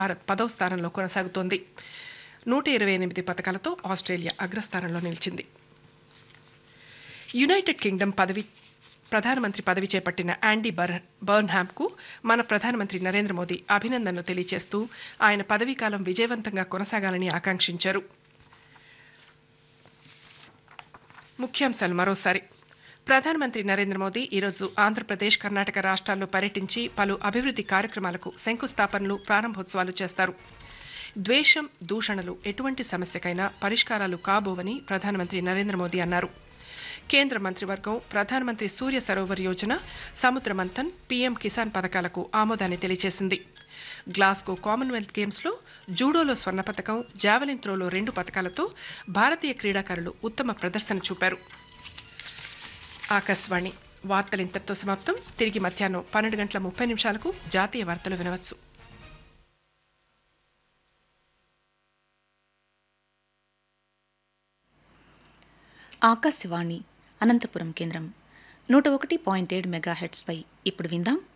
భారత్ పదవ స్థానంలో కొనసాగుతోంది నూట ఇరవై ఎనిమిది పథకాలతో ఆస్ట్రేలియా అగ్రస్థానంలో నిలిచింది యునైటెడ్ కింగ్డమ్ పదవి ప్రధానమంత్రి పదవి చేపట్టిన యాండీ బర్ బర్న్హామ్కు మన ప్రధానమంత్రి నరేంద్ర మోదీ అభినందనలు తెలియజేస్తూ ఆయన పదవీకాలం విజయవంతంగా కొనసాగాలని ఆకాంక్షించారు ముఖ్యాంశాలు మరోసారి ప్రధానమంత్రి నరేంద్ర మోదీ ఈరోజు ఆంధ్రప్రదేశ్ కర్ణాటక రాష్ట్రాల్లో పర్యటించి పలు అభివృద్ధి కార్యక్రమాలకు శంకుస్థాపనలు ప్రారంభోత్సవాలు చేస్తారు ద్వేషం దూషణలు ఎటువంటి సమస్యకైనా పరిష్కారాలు కాబోవని ప్రధానమంత్రి నరేంద్ర మోదీ అన్నారు కేంద్ర మంత్రివర్గం ప్రధానమంత్రి సూర్య సరోవర్ యోజన సముద్ర మంథన్ పీఎం కిసాన్ పథకాలకు ఆమోదాన్ని తెలియజేసింది గ్లాస్గో కామన్వెల్త్ గేమ్స్లో జూడోలో స్వర్ణ పథకం జావెలిన్ త్రోలో రెండు పథకాలతో భారతీయ క్రీడాకారులు ఉత్తమ ప్రదర్శన చూపారు ఆకాశవాణి వార్తలు ఇంతటితో సమాప్తం తిరిగి మధ్యాహ్నం పన్నెండు గంటల ముప్పై నిమిషాలకు జాతీయ వార్తలు వినవచ్చు ఆకాశవాణి అనంతపురం కేంద్రం నూట ఒకటి పాయింట్ ఏడు మెగాహెట్స్పై ఇప్పుడు విందాం